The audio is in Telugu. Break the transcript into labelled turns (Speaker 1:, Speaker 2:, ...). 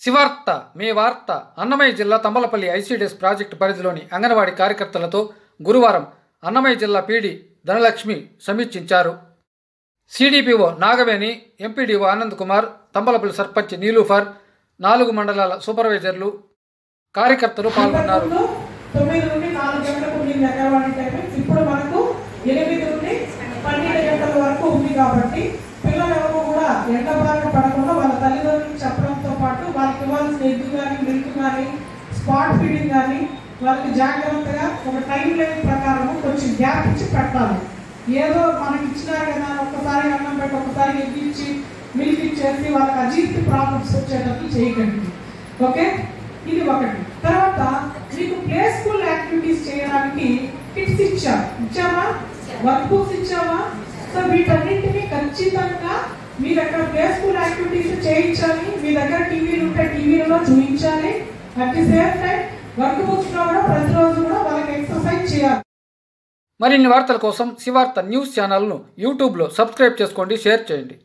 Speaker 1: శివార్త మీ వార్త అన్నమయ్య జిల్లా తంబలపల్లి ఐసీడీఎస్ ప్రాజెక్టు పరిధిలోని అంగన్వాడీ కార్యకర్తలతో గురువారం అన్నమయ్య జిల్లా పీడి ధనలక్ష్మి సమీక్షించారు సిడిపిఓ నాగవేణి ఎంపీడీఓ ఆనంద్ కుమార్ తంబలపల్లి సర్పంచ్ నీలూఫర్ నాలుగు మండలాల సూపర్వైజర్లు కార్యకర్తలు పాల్గొన్నారు
Speaker 2: గతంలో తొమ్మిది నుండి నాలుగు గంటలకు ఉండింది అంగన్వాడీ టైమింగ్స్ ఇప్పుడు మనకు ఎనిమిది నుండి పన్నెండు గంటల వరకు ఉంది కాబట్టి పిల్లలు ఎవరు కూడా ఎండ బారిన పడకుండా వాళ్ళ తల్లిదండ్రులకు చెప్పడంతో పాటు వాళ్ళకి ఇవ్వాల్సిన ఎగ్గు కానీ మిల్క్ కానీ స్పాట్ ఫీడింగ్ కానీ వాళ్ళకి జాగ్రత్తగా ఒక టైం లైన్ ప్రకారం కొంచెం గ్యాప్ ఇచ్చి పెట్టాలి ఏదో మనకి ఇచ్చినారు కదా అని ఒక్కసారి అన్నం పెట్టి ఒక్కసారి ఎగ్గు ఇచ్చి మిల్క్ ఇచ్చేసి వాళ్ళకి అజీర్తి ప్రాబ్లమ్స్ వచ్చేటట్లు చేయకండి ఓకే ఇది ఒకటి తర్వాత మీకు ప్లే స్కూల్ యాక్టివిటీస్ చేయడానికి కిట్స్ ఇచ్చాం ఇచ్చామా వర్క్ బుక్స్ ఇచ్చామా సో వీటన్నింటినీ ఖచ్చితంగా మీ దగ్గర ప్లే స్కూల్ యాక్టివిటీస్ చేయించాలి మీ దగ్గర టీవీలు ఉంటే టీవీలలో చూపించాలి at the same time workbooks లో కూడా ప్రతిరోజు కూడా వాళ్ళకి ఎక్సర్సైజ్ చేయాలి
Speaker 1: మరిన్ని వార్తల కోసం శివార్త న్యూస్ ఛానల్ను యూట్యూబ్లో సబ్స్క్రైబ్ చేసుకోండి షేర్ చేయండి